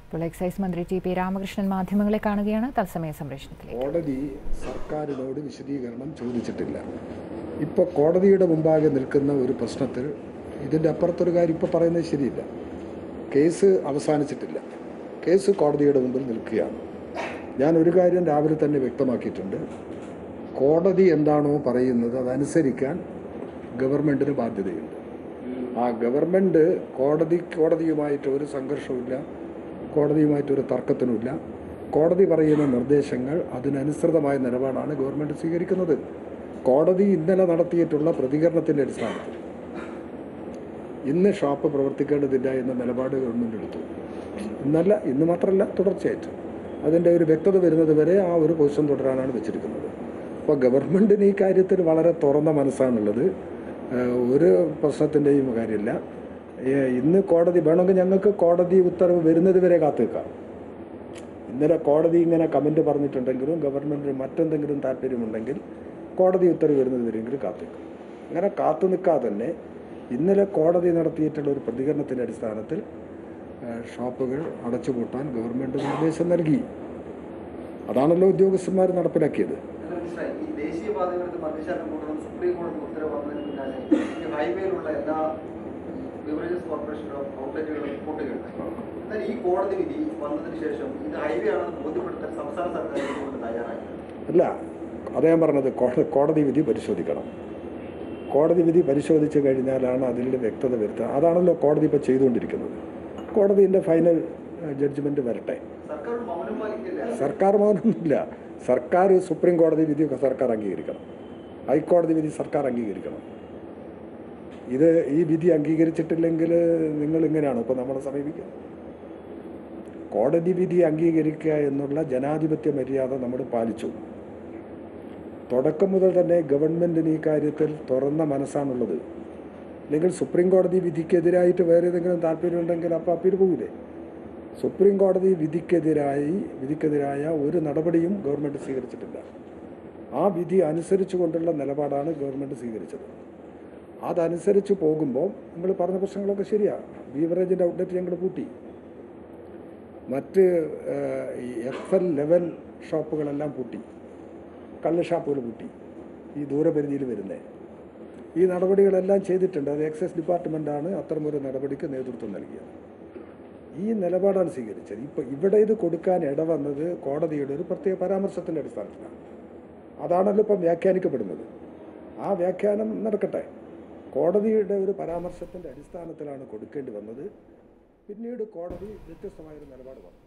ഇപ്പോൾ എക്സൈസ് മന്ത്രി T P Ramakrishnan മാധ്യമങ്ങളെ കാണുകയാണ് തത്സമയ സംപ്രേഷണത്തിലേക്ക് കോടതി സർക്കാരിനോട് വിശദീകരണം ചോദിച്ചിട്ടില്ല ഇപ്പോൾ കോടതിയുടെ മുമ്പാകെ നിൽക്കുന്ന ഒരു പ്രശ്നത്തിൽ ഇതിൻ്റെ അപ്പുറത്തൊരു കാര്യം ഇപ്പോൾ പറയുന്നത് ശരിയില്ല കേസ് അവസാനിച്ചിട്ടില്ല കേസ് കോടതിയുടെ മുമ്പിൽ നിൽക്കുകയാണ് ഞാൻ ഒരു കാര്യം രാവിലെ തന്നെ വ്യക്തമാക്കിയിട്ടുണ്ട് കോടതി എന്താണോ പറയുന്നത് അതനുസരിക്കാൻ ഗവൺമെൻറ്റിന് ബാധ്യതയുണ്ട് ആ ഗവൺമെൻറ് കോടതി കോടതിയുമായിട്ട് ഒരു സംഘർഷവുമില്ല കോടതിയുമായിട്ട് ഒരു തർക്കത്തിനുമില്ല കോടതി പറയുന്ന നിർദ്ദേശങ്ങൾ അതിനനുസൃതമായ നിലപാടാണ് ഗവൺമെൻറ് സ്വീകരിക്കുന്നത് കോടതി ഇന്നലെ നടത്തിയിട്ടുള്ള പ്രതികരണത്തിൻ്റെ അടിസ്ഥാനത്തിൽ ഇന്ന് ഷോപ്പ് പ്രവർത്തിക്കേണ്ടതില്ല എന്ന നിലപാട് ഗവൺമെൻറ് എടുത്തു ഇന്നല്ല ഇന്ന് മാത്രമല്ല തുടർച്ചയായിട്ട് അതിൻ്റെ ഒരു വ്യക്തത വരുന്നത് വരെ ആ ഒരു പൊസിഷൻ തുടരാനാണ് വെച്ചിരിക്കുന്നത് അപ്പോൾ ഗവൺമെൻറ്റിന് ഈ കാര്യത്തിൽ വളരെ തുറന്ന മനസ്സാണുള്ളത് ഏഹ് ഒരു പ്രശ്നത്തിൻ്റെയും കാര്യമില്ല ഏഹ് ഇന്ന് കോടതി വേണമെങ്കിൽ ഞങ്ങൾക്ക് കോടതി ഉത്തരവ് വരുന്നത് വരെ കാത്തു നിൽക്കാം ഇന്നലെ കോടതി ഇങ്ങനെ കമൻറ്റ് പറഞ്ഞിട്ടുണ്ടെങ്കിലും ഗവൺമെൻറ്റിന് മറ്റെന്തെങ്കിലും താല്പര്യമുണ്ടെങ്കിൽ കോടതി ഉത്തരവ് വരുന്നത് വരെയെങ്കിലും കാത്തു നിൽക്കും അങ്ങനെ കാത്തു നിൽക്കാതെ തന്നെ ഇന്നലെ കോടതി നടത്തിയിട്ടുള്ള ഒരു പ്രതികരണത്തിൻ്റെ അടിസ്ഥാനത്തിൽ ഏഹ് ഷോപ്പുകൾ അടച്ചുപൂട്ടാൻ ഗവൺമെൻറ് നിർദ്ദേശം നൽകി അതാണല്ലോ ഉദ്യോഗസ്ഥന്മാർ നടപ്പിലാക്കിയത് അല്ല മനസ്സിലായി ഈ ദേശീയപാതകളിൽ മദ്യശാല കൂടണം സുപ്രീം കോടതി ഉത്തരവ് വന്നതിന് പിന്നാലെ ഈ ഹൈവേയിലുള്ള എല്ലാ ബിവറേജസ് കോർപ്പറേഷൻ ഔട്ട്ലെറ്റുകളും റിപ്പോർട്ടുകളുണ്ട് എന്നാൽ ഈ കോടതി വിധി വന്നതിന് ശേഷം ഇത് ഹൈവേ ആണെന്ന് ബോധ്യപ്പെടുത്താൻ സംസ്ഥാന സർക്കാർ ഇതുകൊണ്ട് തയ്യാറായി അല്ല അതേ ഞാൻ പറഞ്ഞത് കോ- കോടതി വിധി പരിശോധിക്കണം കോടതി വിധി പരിശോധിച്ച് കഴിഞ്ഞാലാണ് അതിൻ്റെ വ്യക്തത വരുത്തുക അതാണല്ലോ കോടതി ഇപ്പോൾ ചെയ്തുകൊണ്ടിരിക്കുന്നത് കോടതിൻ്റെ ഫൈനൽ ജഡ്ജ്മെൻറ്റ് വരട്ടെ സർക്കാർ ഒരു മൗനം പാലിക്കില്ല സർക്കാർ മൗനമൊന്നുമില്ല സർക്കാർ സുപ്രീം കോടതി വിധി സർക്കാർ അംഗീകരിക്കണം ഹൈക്കോടതി വിധി സർക്കാർ അംഗീകരിക്കണം ഇത് ഈ വിധി അംഗീകരിച്ചിട്ടില്ലെങ്കിൽ നിങ്ങൾ ഇങ്ങനെയാണോ ഇപ്പോൾ നമ്മളെ സമീപിക്കുക കോടതി വിധി അംഗീകരിക്കുക എന്നുള്ള ജനാധിപത്യ മര്യാദ നമ്മൾ പാലിച്ചു തുടക്കം മുതൽ തന്നെ ഗവൺമെൻറ്റിന് ഈ കാര്യത്തിൽ തുറന്ന മനസ്സാണുള്ളത് അല്ലെങ്കിൽ സുപ്രീം കോടതി വിധിക്കെതിരായിട്ട് വേറെ ഏതെങ്കിലും താല്പര്യമുണ്ടെങ്കിൽ അപ്പോൾ അപ്പീൽ പോകില്ലേ സുപ്രീം കോടതി വിധിക്കെതിരായി വിധിക്കെതിരായ ഒരു നടപടിയും ഗവൺമെൻറ് സ്വീകരിച്ചിട്ടില്ല ആ വിധി അനുസരിച്ച് കൊണ്ടുള്ള നിലപാടാണ് ഗവൺമെൻറ് സ്വീകരിച്ചത് അതനുസരിച്ച് പോകുമ്പോൾ നമ്മൾ പറഞ്ഞ പ്രശ്നങ്ങളൊക്കെ ശരിയാണ് ബീവറേജിൻ്റെ ഔട്ട്ലെറ്റ് ഞങ്ങൾ പൂട്ടി മറ്റ് എഫ് എൽ ലെവൽ ഷോപ്പുകളെല്ലാം പൂട്ടി കള്ള് ഷാപ്പുകൾ പൂട്ടി ഈ ദൂരപരിധിയിൽ വരുന്നത് ഈ നടപടികളെല്ലാം ചെയ്തിട്ടുണ്ട് അത് എക്സൈസ് ഡിപ്പാർട്ട്മെൻറ്റാണ് അത്തരമൊരു നടപടിക്ക് നേതൃത്വം നൽകിയത് ഈ നിലപാടാണ് സ്വീകരിച്ചത് ഇപ്പോൾ ഇവിടെ ഇത് കൊടുക്കാൻ ഇടവന്നത് കോടതിയുടെ ഒരു പ്രത്യേക പരാമർശത്തിൻ്റെ അടിസ്ഥാനത്തിലാണ് അതാണല്ലോ ഇപ്പം വ്യാഖ്യാനിക്കപ്പെടുന്നത് ആ വ്യാഖ്യാനം നടക്കട്ടെ കോടതിയുടെ ഒരു പരാമർശത്തിൻ്റെ അടിസ്ഥാനത്തിലാണ് കൊടുക്കേണ്ടി വന്നത് പിന്നീട് കോടതി വ്യത്യസ്തമായൊരു നിലപാട് പറഞ്ഞു